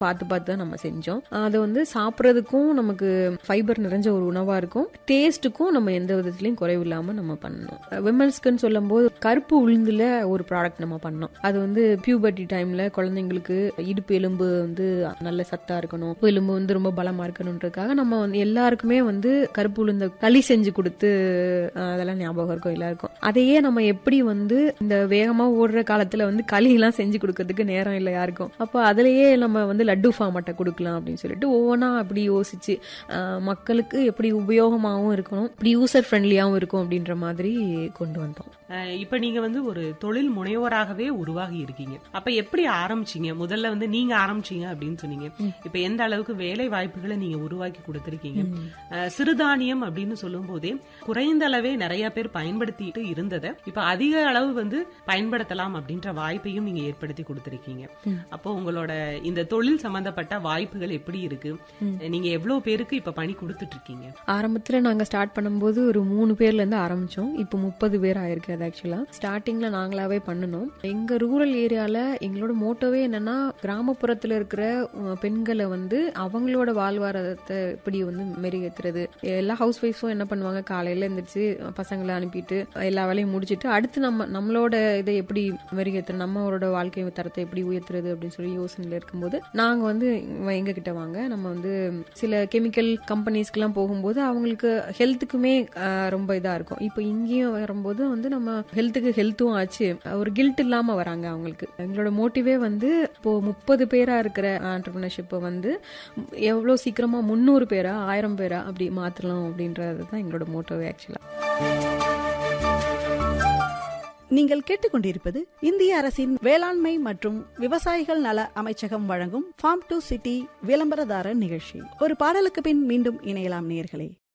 பார்த்து பார்த்து தான் நம்ம செஞ்சோம் அதை வந்து சாப்பிட்றதுக்கும் நமக்கு ஃபைபர் நிறைஞ்ச ஒரு உணவா இருக்கும் டேஸ்ட்டுக்கும் நம்ம எந்த விதத்துலயும் குறைவு இல்லாம நம்ம பண்ணணும் விமன்ஸ்க்குன்னு சொல்லும்போது கருப்பு உளுந்துல ஒரு ப்ராடக்ட் நம்ம பண்ணோம் அது வந்து பியூபர்ட்டி டைம்ல குழந்தைங்களுக்கு இடுப்பு எலும்பு வந்து நல்ல சத்தா இருக்கணும் எலும்பு வந்து ரொம்ப பலமா இருக்கணுன்றதுக்காக நம்ம வந்து எல்லாருக்குமே வந்து கருப்பு உளுந்த களி செஞ்சு கொடுத்து அஹ், அதெல்லாம் ஞாபகம் இருக்கும் எல்லாருக்கும் அதையே நம்ம எப்படி வந்து இந்த வேகமா ஓடுற காலத்துல வந்து களி எல்லாம் செஞ்சு கொடுக்கறதுக்கு நேரம் இல்லை யாருக்கும் அப்போ அதுலயே நம்ம வந்து லட்டு ஃபார்மட்டை கொடுக்கலாம் அப்படின்னு சொல்லிட்டு ஒவ்வொன்றா அப்படி யோசிச்சு அஹ், மக்களுக்கு எப்படி உபயோகமாகவும் இருக்கணும் இப்படி யூசர் ஃப்ரெண்ட்லியாகவும் இருக்கும் அப்படின்ற மாதிரி கொண்டு வந்தோம் அஹ் இப்ப நீங்க வந்து ஒரு தொழில் முனைவோராகவே உருவாகி இருக்கீங்க அப்ப எப்படி ஆரம்பிச்சீங்க முதல்ல வந்து நீங்க ஆரம்பிச்சீங்க அப்படின்னு சொன்னீங்க இப்ப எந்த அளவுக்கு வேலை வாய்ப்புகளை நீங்க உருவாக்கி கொடுத்திருக்கீங்க அஹ் சிறுதானியம் அப்படின்னு சொல்லும் போதே குறைந்த அளவே நிறைய பேர் பயன்படுத்திட்டு இருந்ததை இப்ப அதிக அளவு வந்து பயன்படுத்தலாம் அப்படின்ற வாய்ப்பையும் நீங்க ஏற்படுத்தி கொடுத்திருக்கீங்க அப்போ உங்களோட இந்த தொழில் சம்பந்தப்பட்ட வாய்ப்புகள் எப்படி இருக்கு நீங்க எவ்வளவு பேருக்கு இப்ப பணி கொடுத்துட்டு இருக்கீங்க ஆரம்பத்துல நாங்க ஸ்டார்ட் பண்ணும்போது ஒரு மூணு பேர்ல இருந்து ஆரம்பிச்சோம் இப்போ முப்பது பேர் ஆயிருக்கு அது ஆக்சுவலா ஸ்டார்டிங்ல நாங்களாவே பண்ணணும் எங்க ரூரல் ஏரியால எங்களோட மோட்டோவே என்னன்னா கிராமப்புறத்துல இருக்கிற அஹ், பெண்களை வந்து அவங்களோட வாழ்வாதாரத்தை எப்படி வந்து மெருகேத்துறது எல்லா ஹவுஸ் ஒய்ஃபும் என்ன பண்ணுவாங்க காலையில எந்திரிச்சு பசங்களை அனுப்பிட்டு எல்லா வேலையும் முடிச்சிட்டு அடுத்து நம்ம நம்மளோட இதை எப்படி மெருகேத்துறது நம்மளோட வாழ்க்கை தரத்தை எப்படி உயர்த்துறது அப்படின்னு சொல்லி யோசனையில இருக்கும்போது நாங்க வந்து இவ- எங்க கிட்ட வாங்க நம்ம வந்து சில கெமிக்கல் கம்பெனிஸ்க்குலாம் போகும்போது அவங்களுக்கு ஹெல்த்துக்குமே ரொம்ப இதா இருக்கும் இப்போ இங்கேயும் வரும்போது வந்து நம்ம ஹெல்த்துக்கு ஹெல்த்தும் ஆச்சு ஒரு கில்ட் இல்லாம வராங்க அவங்களுக்கு எங்களோட மோட்டிவே வந்து இப்போ முப்பது பேரா இருக்கிற ஆண்டர்பிரினர்ஷிப்பை வந்து எவ்வளவு சீக்கிரமா முந்நூறு பேரா ஆயிரம் பேரா அப்படி மாத்தலாம் அப்படின்றது தான் எங்களோட மோட்டோவே ஆக்சுவலா நீங்கள் கேட்டுக்கொண்டிருப்பது இந்திய அரசின் வேளாண்மை மற்றும் விவசாயிகள் நல அமைச்சகம் வழங்கும் ஃபார்ம் டு சிட்டி விளம்பரதாரர் நிகழ்ச்சி ஒரு பாடலுக்கு பின் மீண்டும் இணையலாம் நேர்களே